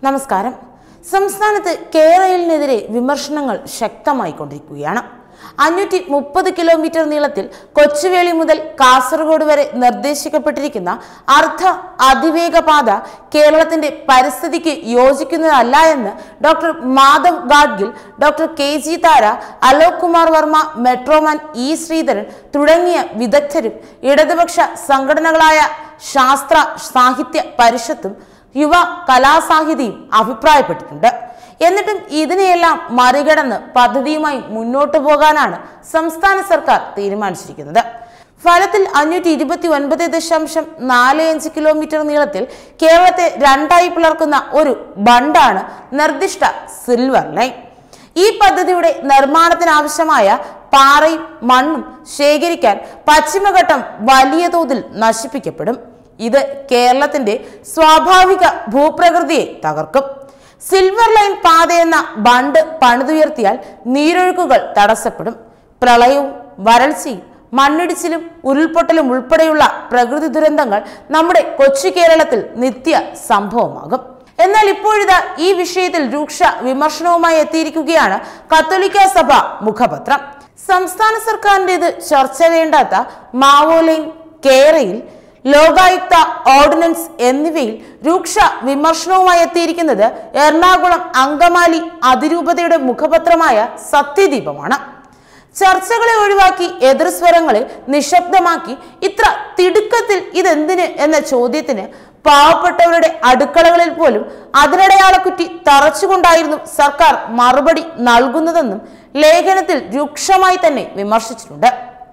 നമസ്കാരം സംസ്ഥാനത്ത് കേരളിനെതിരെ വിമർശനങ്ങൾ ശക്തമായിക്കൊണ്ടിരിക്കുകയാണ് അഞ്ഞൂറ്റി മുപ്പത് കിലോമീറ്റർ നീളത്തിൽ കൊച്ചുവേളി മുതൽ കാസർഗോഡ് വരെ നിർദ്ദേശിക്കപ്പെട്ടിരിക്കുന്ന അർദ്ധ അതിവേഗ പാത കേരളത്തിന്റെ പരിസ്ഥിതിക്ക് യോജിക്കുന്നതല്ല എന്ന് doctor Madhav Gadgil doctor K G Tara Alok Kumar Varma metro man E Sreedharan തുടങ്ങിയ വിദഗ്ധരും ഇടതുപക്ഷ സംഘടനകളായ ശാസ്ത്ര സാഹിത്യ പരിഷത്തും യുവ കലാസാഹിതിയും അഭിപ്രായപ്പെട്ടിട്ടുണ്ട് എന്നിട്ടും ഇതിനെയെല്ലാം മറികടന്ന് പദ്ധതിയുമായി മുന്നോട്ടു പോകാനാണ് സംസ്ഥാന സർക്കാർ തീരുമാനിച്ചിരിക്കുന്നത് ഫലത്തിൽ അഞ്ഞൂറ്റി ഇരുപത്തി ഒൻപത് ദശാംശം നാല് അഞ്ച് കിലോമീറ്റർ നീളത്തിൽ കേരളത്തെ രണ്ടായി പിളർക്കുന്ന ഒരു ബണ്ടാണ് നിർദ്ദിഷ്ട സിൽവർ ലൈൻ ഈ പദ്ധതിയുടെ നിർമ്മാണത്തിനാവശ്യമായ പാറയും മണ്ണും ശേഖരിക്കാൻ പശ്ചിമഘട്ടം വലിയ തോതിൽ നശിപ്പിക്കപ്പെടും ഇത് കേരളത്തിന്റെ സ്വാഭാവിക ഭൂപ്രകൃതിയെ തകർക്കും സിൽവർ ലൈൻ പാതയെന്ന ബണ്ട് പണിതുയർത്തിയാൽ നീരൊഴുക്കുകൾ തടസ്സപ്പെടും പ്രളയവും വരൾച്ചയും മണ്ണിടിച്ചിലും ഉരുൾപൊട്ടലും ഉൾപ്പെടെയുള്ള പ്രകൃതി ദുരന്തങ്ങൾ നമ്മുടെ കൊച്ചു കേരളത്തിൽ നിത്യ സംഭവമാകും എന്നാൽ ഇപ്പോഴിതാ ഈ വിഷയത്തിൽ രൂക്ഷ വിമർശനവുമായി എത്തിയിരിക്കുകയാണ് കത്തോലിക്ക സഭ മുഖപത്രം സംസ്ഥാന സർക്കാരിൻ്റെത് ചർച്ച വേണ്ടാത്ത മാവോ ലൈൻ കേരയിൽ ലോകായുക്ത ഓർഡിനൻസ് എന്നിവയിൽ രൂക്ഷ വിമർശനവുമായി എത്തിയിരിക്കുന്നത് എറണാകുളം അങ്കമാലി അതിരൂപതയുടെ മുഖപത്രമായ സത്യദീപമാണ് ചർച്ചകളെ ഒഴിവാക്കി എതിർസ്വരങ്ങളെ നിശബ്ദമാക്കി ഇത്ര തിടുക്കത്തിൽ ഇതെന്തിന് എന്ന ചോദ്യത്തിന് പാവപ്പെട്ടവരുടെ അടുക്കളകളിൽ പോലും അതിനടയാളക്കുറ്റി തറച്ചുകൊണ്ടായിരുന്നു സർക്കാർ മറുപടി നൽകുന്നതെന്നും ലേഖനത്തിൽ രൂക്ഷമായി തന്നെ വിമർശിച്ചിട്ടുണ്ട്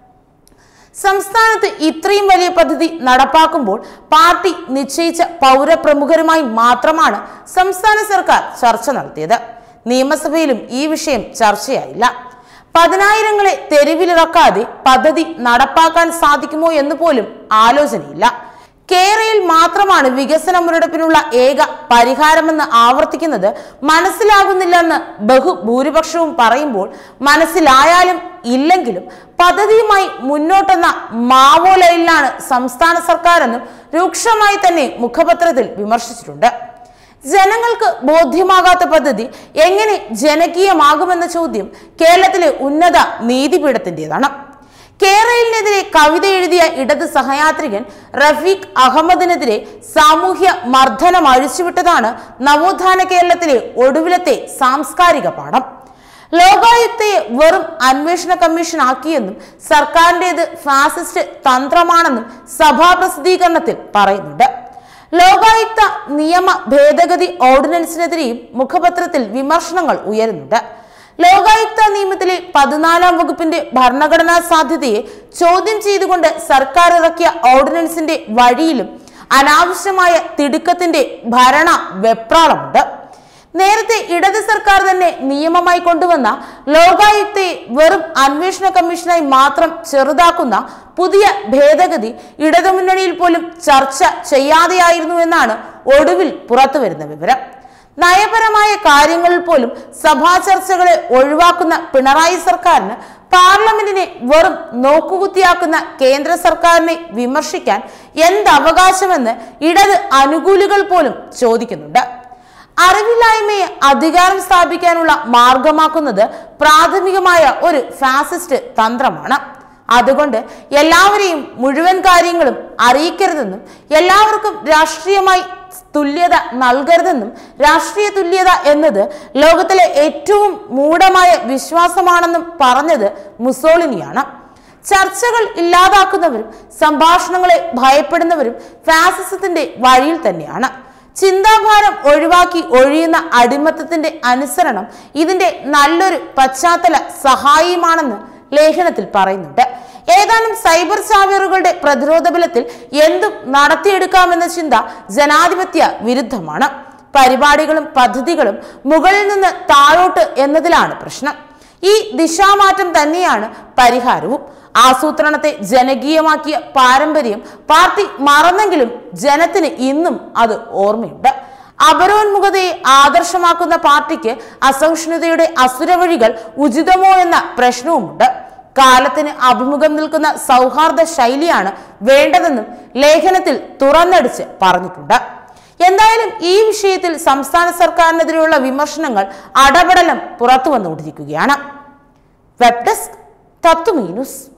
സംസ്ഥാനത്ത് ഇത്രയും വലിയ പദ്ധതി നടപ്പാക്കുമ്പോൾ പാർട്ടി നിശ്ചയിച്ച പൗരപ്രമുഖരുമായി മാത്രമാണ് സംസ്ഥാന സർക്കാർ ചർച്ച നടത്തിയത് നിയമസഭയിലും ഈ വിഷയം ചർച്ചയായില്ല പതിനായിരങ്ങളെ തെരുവിലിറക്കാതെ പദ്ധതി നടപ്പാക്കാൻ സാധിക്കുമോ എന്ന് പോലും ആലോചനയില്ല കേരളയിൽ മാത്രമാണ് വികസന മുരടിപ്പിനുള്ള ഏക പരിഹാരമെന്ന് ആവർത്തിക്കുന്നത് മനസ്സിലാകുന്നില്ലെന്ന് ബഹുഭൂരിപക്ഷവും പറയുമ്പോൾ മനസ്സിലായാലും ഇല്ലെങ്കിലും പദ്ധതിയുമായി മുന്നോട്ടെന്ന മാവോ ലൈനിലാണ് സംസ്ഥാന സർക്കാരെന്നും രൂക്ഷമായി തന്നെ മുഖപത്രത്തിൽ വിമർശിച്ചിട്ടുണ്ട് ജനങ്ങൾക്ക് ബോധ്യമാകാത്ത പദ്ധതി എങ്ങനെ ജനകീയമാകുമെന്ന ചോദ്യം കേരളത്തിലെ ഉന്നത നീതിപീഠത്തിൻ്റെതാണ് കേരളിനെതിരെ കവിത എഴുതിയ ഇടത് സഹയാത്രികൻ റഫീഖ് അഹമ്മദിനെതിരെ സാമൂഹ്യ മർദ്ദനം അഴിച്ചുവിട്ടതാണ് നവോത്ഥാന കേരളത്തിലെ ഒടുവിലത്തെ സാംസ്കാരിക പാഠം ലോകായുക്തയെ വെറും അന്വേഷണ കമ്മീഷൻ ആക്കിയെന്നും സർക്കാരിൻ്റെത് ഫാസിസ്റ്റ് തന്ത്രമാണെന്നും സഭാ പ്രസിദ്ധീകരണത്തിൽ പറയുന്നുണ്ട് ലോകായുക്ത നിയമ ഭേദഗതി ഓർഡിനൻസിനെതിരെയും മുഖപത്രത്തിൽ വിമർശനങ്ങൾ ഉയരുന്നുണ്ട് ലോകായുക്ത നിയമത്തിലെ പതിനാലാം വകുപ്പിന്റെ ഭരണഘടനാ സാധ്യതയെ ചോദ്യം ചെയ്തുകൊണ്ട് സർക്കാർ ഇറക്കിയ ഓർഡിനൻസിന്റെ വഴിയിലും അനാവശ്യമായ തിടുക്കത്തിന്റെ ഭരണ വെപ്രാളമുണ്ട് നേരത്തെ ഇടത് സർക്കാർ തന്നെ നിയമമായി കൊണ്ടുവന്ന ലോകായുക്തയെ വെറും അന്വേഷണ കമ്മീഷനായി മാത്രം ചെറുതാക്കുന്ന പുതിയ ഭേദഗതി ഇടതുമുന്നണിയിൽ പോലും ചർച്ച ചെയ്യാതെയായിരുന്നു എന്നാണ് ഒടുവിൽ പുറത്തുവരുന്ന വിവരം നയപരമായ കാര്യങ്ങളിൽ പോലും സഭാ ചർച്ചകളെ ഒഴിവാക്കുന്ന പിണറായി സർക്കാരിന് പാർലമെന്റിനെ വെറും നോക്കുകുത്തിയാക്കുന്ന കേന്ദ്ര സർക്കാരിനെ വിമർശിക്കാൻ എന്ത് അവകാശമെന്ന് ഇടത് അനുകൂലികൾ പോലും ചോദിക്കുന്നുണ്ട് അറിവില്ലായ്മയെ അധികാരം സ്ഥാപിക്കാനുള്ള മാർഗമാക്കുന്നത് പ്രാഥമികമായ ഒരു ഫാസിസ്റ്റ് തന്ത്രമാണ് അതുകൊണ്ട് എല്ലാവരെയും മുഴുവൻ കാര്യങ്ങളും അറിയിക്കരുതെന്നും എല്ലാവർക്കും രാഷ്ട്രീയമായി തുല്യത നൽകരുതെന്നും രാഷ്ട്രീയ തുല്യത എന്നത് ലോകത്തിലെ ഏറ്റവും മൂഢമായ വിശ്വാസമാണെന്നും പറഞ്ഞത് മുസോളിനിയാണ് ചർച്ചകൾ ഇല്ലാതാക്കുന്നവരും സംഭാഷണങ്ങളെ ഭയപ്പെടുന്നവരും ഫാസിസത്തിന്റെ വഴിയിൽ തന്നെയാണ് ചിന്താഭാരം ഒഴിവാക്കി ഒഴിയുന്ന അടിമത്തത്തിന്റെ അനുസരണം ഇതിന്റെ നല്ലൊരു പശ്ചാത്തല സഹായിയുമാണെന്ന് ലേഖനത്തിൽ പറയുന്നുണ്ട് ഏതാനും സൈബർ ചാവേറുകളുടെ പ്രതിരോധ ബലത്തിൽ എന്തും നടത്തിയെടുക്കാമെന്ന ചിന്ത ജനാധിപത്യ വിരുദ്ധമാണ് പരിപാടികളും പദ്ധതികളും മുകളിൽ നിന്ന് താഴോട്ട് എന്നതിലാണ് പ്രശ്നം ഈ ദിശാമാറ്റം തന്നെയാണ് പരിഹാരവും ആസൂത്രണത്തെ ജനകീയമാക്കിയ പാരമ്പര്യം പാർട്ടി മറന്നെങ്കിലും ജനത്തിന് ഇന്നും അത് ഓർമ്മയുണ്ട് അപരോന്മുഖതയെ ആദർശമാക്കുന്ന പാർട്ടിക്ക് അസഹിഷ്ണുതയുടെ അസുരവഴികൾ ഉചിതമോ എന്ന പ്രശ്നവുമുണ്ട് കാലത്തിന് അഭിമുഖം നിൽക്കുന്ന സൗഹാർദ്ദ ശൈലിയാണ് വേണ്ടതെന്നും ലേഖനത്തിൽ തുറന്നടിച്ച് പറഞ്ഞിട്ടുണ്ട് എന്തായാലും ഈ വിഷയത്തിൽ സംസ്ഥാന സർക്കാരിനെതിരെയുള്ള വിമർശനങ്ങൾ അടപടലം പുറത്തു വന്നുകൊണ്ടിരിക്കുകയാണ് വെബ് ഡെസ്ക് തത്വമീ ന്യൂസ്